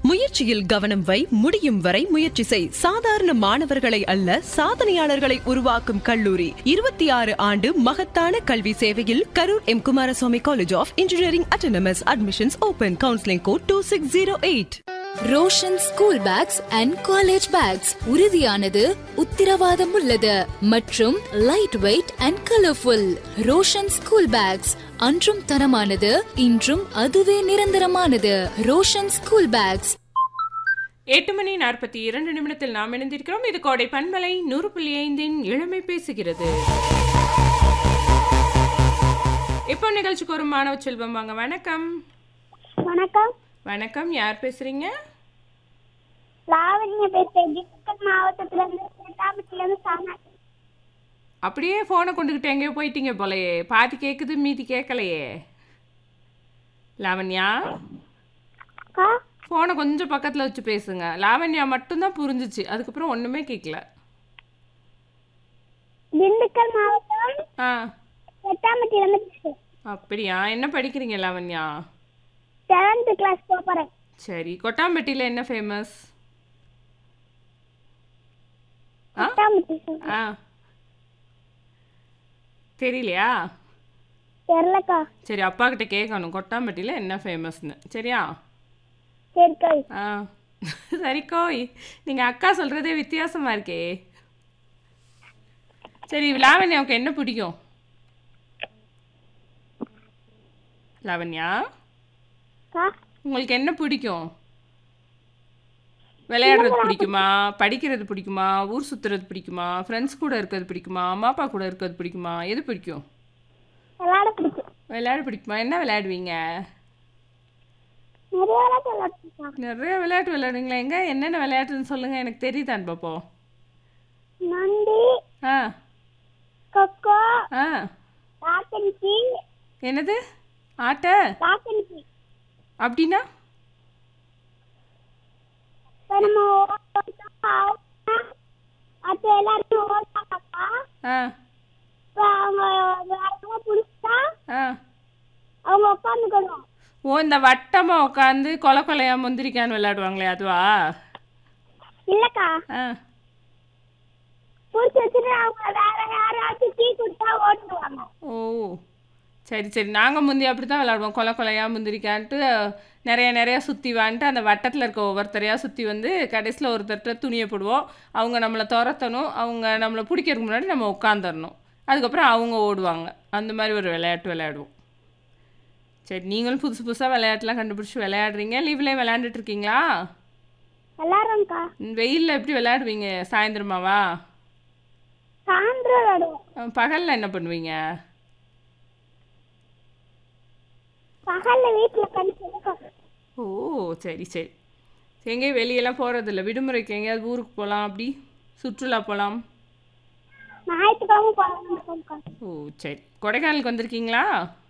முயற்சியில் கவனம் வை முடியும் வரை முயற்சி செய் சாதாரண மாணவர்களை அல்ல சாதனையாளர்களை உருவாக்கும் கல்லூரி இருபத்தி ஆறு ஆண்டு மகத்தான கல்வி சேவையில் Karur M Kumaraswamy college of engineering autonomous admissions open counselling code two six zero eight Roshan school bags and college bags உறுதியானது உத்திரவாதம் உள்ளது மற்றும் light weight and colourful Roshan school bags அன்றும் தரமானது இன்றும் அதுவே நிரந்தரமானது ரோஷன் ஸ்கூல் பேக்ஸ் எட்டு மணி நாற்பத்தி இரண்டு நிமிடத்தில் நாம் இணைந்திருக்கிறோம் இது கோடை பண்பலை நூறு புள்ளி ஐந்தின் இளமை பேசுகிறது இப்போ நிகழ்ச்சிக்கு ஒரு மாணவ செல்வம் வாங்க வணக்கம் வணக்கம் வணக்கம் யார் பேசுறீங்க லாவண்யா பேசுறேன் திண்டுக்கல் மாவட்டத்துல இருந்து சேட்டாம்பட்டில இருந்து சாமி அப்படியே ஃபோனை கொண்டுக்கிட்டு எங்கேயோ போயிட்டீங்க போலயே பாதி கேட்குது மீதி கேட்கலையே லாவண்யா அக்கா ஃபோனை கொஞ்சம் பக்கத்தில் வச்சு பேசுங்க லாவண்யா மட்டும்தான் புரிஞ்சிச்சு அதுக்கப்புறம் ஒன்றுமே கேட்கல திண்டுக்கல் மாவட்டம் ஆ சேட்டாம்பட்டில இருந்து பேசுறேன் அப்படியா என்ன படிக்கிறீங்க லாவண்யா செவன்த் கிளாஸ் போறேன் சரி கொட்டாம்பட்டியில் என்ன ஃபேமஸ் ஆ சேட்டாம்பட்டி ஆ தெரியலையா தெரியலக்கா சரி அப்பா கிட்ட கேட்கணும் கொட்டாம்பட்டியில் என்ன ஃபேமஸ்னு சரியா சரி கோய் ஆ சரி கோய் நீங்கள் அக்கா சொல்கிறதே வித்தியாசமாக இருக்கே சரி லாவண்யாவுக்கு என்ன பிடிக்கும் லாவண்யா அக்கா உங்களுக்கு என்ன பிடிக்கும் விளையாடுறது பிடிக்குமா படிக்கிறது பிடிக்குமா ஊர் சுற்றுறது பிடிக்குமா ஃப்ரெண்ட்ஸ் கூட இருக்கிறது பிடிக்குமா அம்மா அப்பா கூட இருக்கிறது பிடிக்குமா எது பிடிக்கும் விளையாட பிடிக்கும் விளையாட பிடிக்குமா என்ன விளையாடுவீங்க நிறைய விளையாட்டு விளையாட்டுக்கா நிறைய விளையாட்டு விளையாடுவீங்களா எங்க என்னென்ன விளையாட்டுன்னு சொல்லுங்கள் எனக்கு தெரியுதான் பாப்போம் நண்டி ஆ கொக்கோ ஆ ராக்கன்சி என்னது ஆட்ட ராக்கன்சி அப்படின்னா இப்போ நம்ம ஓட்டோம் அது எல்லாருமே ஓட்டாங்கக்கா ஆ இப்போ அவங்க வேறவங்க பிடிச்சா ஆ அவங்க உட்காந்துக்கணும் ஓ இந்த வட்டமாக உட்காந்து கொலை கொலையா முந்திரிக்கான்னு விளையாடுவாங்களே அதுவா இல்லக்கா ஆ பிடிச்சி வச்சுட்டு அவங்க வேற யாராச்சும் டீ கொடுத்தா ஓட்டுவாங்க ஓ சரி சரி நாங்கள் முந்தி அப்படி தான் விளாடுவோம் கொலை கொலையாக முந்திரிக்கான்ட்டு நிறைய நிறைய சுற்றி வான்ட்டு அந்த வட்டத்தில் இருக்க ஒவ்வொருத்தரையாக சுற்றி வந்து கடைசியில் ஒருத்தர்கிட்ட துணியை போடுவோம் அவங்க நம்மளை துரத்தணும் அவங்க நம்மளை பிடிக்கிறதுக்கு முன்னாடி நம்ம உட்காந்துடணும் அதுக்கப்புறம் அவங்க ஓடுவாங்க அந்த மாதிரி ஒரு விளையாட்டு விளையாடுவோம் சரி நீங்களும் புதுசு புதுசாக விளையாட்டுலாம் கண்டுபிடிச்சி விளையாடுறீங்க லீவ்லேயே விளையாண்டுட்டு இருக்கீங்களா எல்லாரும்க்கா வெயிலில் எப்படி விளையாடுவீங்க சாயந்தரமாவா சாயந்தரம் விளையாடுவோம் பகலில் என்ன பண்ணுவீங்க பகல்ல வீட்டுல கணிச்சு ஓ சரி சரி எங்கேயும் வெளியெல்லாம் போகிறதில்ல விடுமுறைக்கு எங்கேயாவது ஊருக்கு போகலாம் அப்படி சுற்றுலா போகலாம் ஞாயிற்றுக்கிழமை போகலாம் ஓ சரி கொடைக்கானலுக்கு வந்திருக்கீங்களா